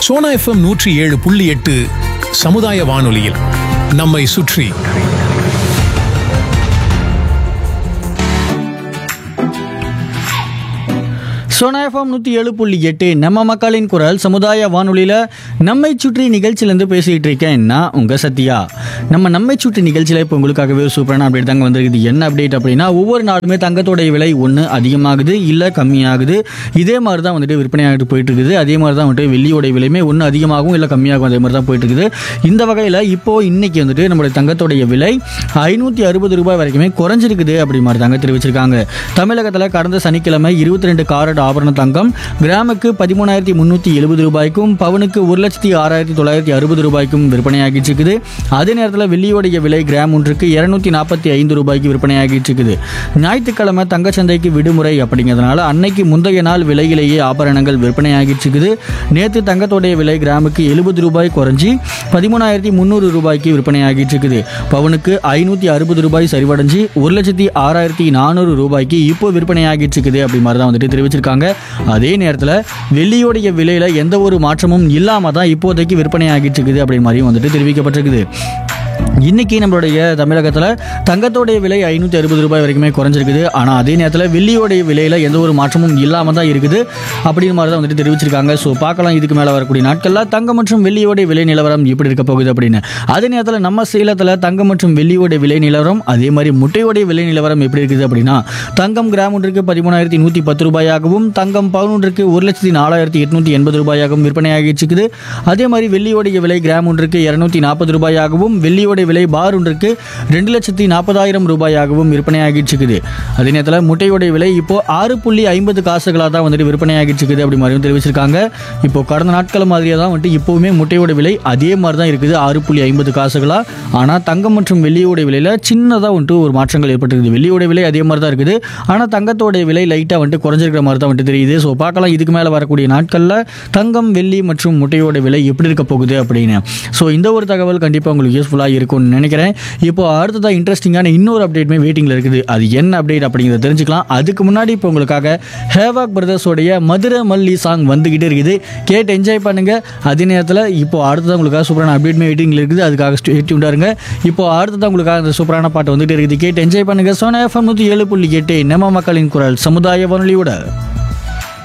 Sona FM நூற்றி ஏழு புள்ளி எட்டு சமுதாய வானொலியில் நம்மை சுற்றி சோனா எஃப்எம் நூற்றி ஏழு புள்ளி எட்டு நம்ம மக்களின் குரல் சமுதாய வானொலியில் நம்மை சுற்றி நிகழ்ச்சியிலேருந்து பேசிகிட்டு இருக்கேன் நான் உங்கள் சத்யா நம்ம நம்மை சுற்றி நிகழ்ச்சியில் இப்போ உங்களுக்காகவே ஒரு சூப்பரான அப்டேட் தாங்க வந்திருக்குது என்ன அப்டேட் அப்படின்னா ஒவ்வொரு நாளுமே தங்கத்தோடைய விலை ஒன்று அதிகமாகுது இல்லை கம்மியாகுது இதே மாதிரி தான் வந்துட்டு விற்பனையாகிட்டு போயிட்டு இருக்குது அதே மாதிரி தான் வந்துட்டு வெள்ளியோடைய விலையுமே ஒன்று அதிகமாகவும் இல்லை கம்மியாகும் அதே மாதிரி தான் போயிட்டு இருக்குது இந்த வகையில் இப்போது இன்னைக்கு வந்துட்டு நம்மளுடைய தங்கத்தோடைய விலை ஐநூற்றி அறுபது ரூபாய் வரைக்குமே குறைஞ்சிருக்குது அப்படி மாதிரி தாங்க தெரிவிச்சிருக்காங்க தமிழகத்தில் கடந்த சனிக்கிழமை இருபத்தி ரெண்டு காரட் ஆபரண தங்கம் கிராமுக்கு பதிமூணாயிரத்தி முந்நூற்றி எழுபது ரூபாய்க்கும் பவுனுக்கு ஒரு லட்சத்தி ஆறாயிரத்தி தொள்ளாயிரத்தி அறுபது ரூபாய்க்கும் விற்பனையாகிட்டு இருக்குது அதே நேரத்தில் வெள்ளியோடைய விலை கிராம் ஒன்றுக்கு இரநூத்தி நாற்பத்தி ஐந்து ரூபாய்க்கு விற்பனையாகிட்டு இருக்குது ஞாயிற்றுக்கிழமை தங்கச்சந்தைக்கு விடுமுறை அப்படிங்கிறதுனால அன்னைக்கு முந்தைய நாள் விலையிலேயே ஆபரணங்கள் விற்பனையாகிட்டு இருக்குது நேற்று தங்கத்தோடைய விலை கிராமுக்கு எழுபது ரூபாய் குறைஞ்சி பதிமூணாயிரத்தி முந்நூறு ரூபாய்க்கு விற்பனையாகிட்டு இருக்குது பவுனுக்கு ஐநூற்றி அறுபது ரூபாய் சரிவடைஞ்சு ஒரு லட்சத்தி ஆறாயிரத்தி நானூறு ரூபாய்க்கு இப்போ விற்பனையாகிட்டு இருக்குது அப்படி மாதிரி தான் வந்துட்டு தெரிவிச்சிருக்காங்க அதே நேரத்தில் வெள்ளியோடைய விலையில் எந்த ஒரு மாற்றமும் இல்லாமல் தான் இப்போதைக்கு விற்பனையாகிட்டு இருக்குது அப்படி மாதிரியும் வந்துட்டு தெரிவிக்கப்பட்டிருக்குது இன்னைக்கு நம்மளுடைய தமிழகத்தில் தங்கத்தோடைய விலை ஐநூற்றி அறுபது ரூபாய் வரைக்குமே குறைஞ்சிருக்குது ஆனால் அதே நேரத்தில் வெள்ளியோடைய விலையில் எந்த ஒரு மாற்றமும் இல்லாமல் தான் இருக்குது அப்படின்னு மாதிரி தான் வந்துட்டு தெரிவிச்சிருக்காங்க ஸோ பார்க்கலாம் இதுக்கு மேலே வரக்கூடிய நாட்களில் தங்கம் மற்றும் வெள்ளியோடைய விலை நிலவரம் எப்படி இருக்க போகுது அப்படின்னு அதே நேரத்தில் நம்ம சேலத்தில் தங்கம் மற்றும் வெள்ளியோடைய விலை நிலவரம் அதே மாதிரி முட்டையோடைய விலை நிலவரம் எப்படி இருக்குது அப்படின்னா தங்கம் கிராம் ஒன்றுக்கு பதிமூணாயிரத்தி நூற்றி பத்து ரூபாயாகவும் தங்கம் பவுன் ஒன்றுக்கு ஒரு லட்சத்தி நாலாயிரத்தி எட்நூற்றி எண்பது ரூபாயாகவும் விற்பனையாகிட்டு இருக்குது அதே மாதிரி வெள்ளியோடைய விலை கிராம் ஒன்றுக்கு இரநூத்தி நாற்பது ரூபாயாகவும் வெள்ளியோடைய விலை பார் ஒன்றுக்கு ரெண்டு லட்சத்தி நாற்பதாயிரம் ரூபாயாகவும் விற்பனையாகிட்டு இருக்குது அதே நேரத்தில் முட்டையோடைய விலை இப்போ ஆறு புள்ளி ஐம்பது காசுகளாக தான் வந்துட்டு விற்பனையாகிட்டு இருக்குது அப்படி மாதிரியும் தெரிவிச்சிருக்காங்க இப்போ கடந்த நாட்கள் மாதிரியே தான் வந்துட்டு இப்போவுமே முட்டையோட விலை அதே மாதிரி தான் இருக்குது ஆறு புள்ளி ஐம்பது காசுகளா ஆனால் தங்கம் மற்றும் வெள்ளியோட விலையில் சின்னதாக வந்துட்டு ஒரு மாற்றங்கள் ஏற்பட்டிருக்குது வெள்ளியோட விலை அதே மாதிரி தான் இருக்குது ஆனால் தங்கத்தோட விலை லைட்டாக வந்துட்டு குறைஞ்சிருக்கிற மாதிரி தான் வந்துட்டு தெரியுது ஸோ பார்க்கலாம் இதுக்கு மேலே வரக்கூடிய நாட்களில் தங்கம் வெள்ளி மற்றும் முட்டையோட விலை எப்படி இருக்க போகுது அப்படின்னு ஸோ இந்த ஒரு தகவல் கண்டிப்பாக உங்களுக்கு யூஸ்ஃபுல்லாக இருக்கும்னு நினைக்கிறேன் இப்போ அடுத்ததாக இன்ட்ரெஸ்டிங்கான இன்னொரு அப்டேட்டுமே வெயிட்டிங்கில் இருக்குது அது என்ன அப்டேட் அப்படிங்கிறத தெரிஞ்சுக்கலாம் அதுக்கு முன்னாடி இப்போ உங்களுக்காக ஹேவாக் பிரதர்ஸோடைய மதுரை மல்லி சாங் வந்துக்கிட்டே இருக்குது கேட்டு என்ஜாய் பண்ணுங்க அதே நேரத்தில் இப்போ அடுத்ததான் உங்களுக்காக சூப்பரான அப்டேட்மே வெயிட்டிங்கில் இருக்குது அதுக்காக ஸ்டேட்யூண்டாக இருங்க இப்போ அடுத்ததான் உங்களுக்காக அந்த சூப்பரான பாட்டு வந்துட்டு இருக்குது கேட்டு என்ஜாய் பண்ணுங்க சோனா எஃப்எம் நூற்றி ஏழு புள்ளி எட்டு நம்ம மக்களின் குரல் சமுதாய வானொலியோட